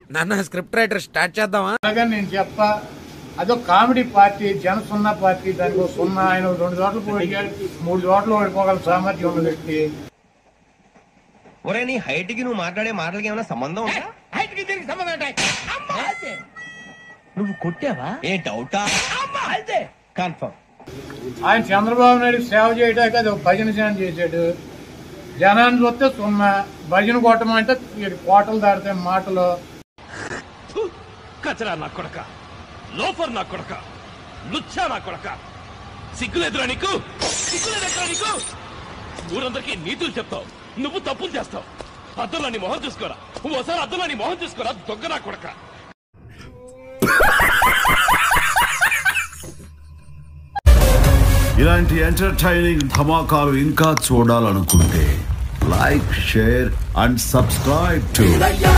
నాన్న script writer start చేద్దామా అలాగే నేను చెప్తా అదో కామెడీ పార్టీ జన సున్నా పార్టీ దానికి ఒక సున్నా ఆయన ఒక రెండు చోట్ల పోయాడు మూడు చోట్ల ఓడిపోగల సామర్థ్యం ఉన్న వ్యక్తి ఒరే నీ హైట్ కి నువ్వు మాట్లాడే మాటలకి ఏమైనా సంబంధం ఉందా హైట్కి దీనికి సంబంధం ఉంటాయి అమ్మా అంతే నువ్వు కొట్టావా ఏ డౌటా అమ్మా అంతే కన్ఫర్మ్ ఆయన చంద్రబాబు నాయుడు సేవ చేయడానికి అది ఒక భజన సేన చేశాడు జనాన్ని చూస్తే సున్నా భజన కొట్టమంటే వీడి కోటలు దాడితే మాటలు కచరా నా కొడక లోఫర్ నా కొడక లుచ్చా నా కొడక సిగ్గులేదురా నీకు సిగ్గులేదురా నీకు ఊరందరికీ నీతులు చెప్తావు నువ్వు తప్పులు చేస్తావు అద్దంలో నీ మొహం చూసుకోరా ఓసారి అద్దంలో నీ మొహం చూసుకోరా దొంగ నా కొడక ఇలాంటి ఎంటర్టైనింగ్ ధమాకాలు ఇంకా చూడాలనుకుంటే like share and subscribe to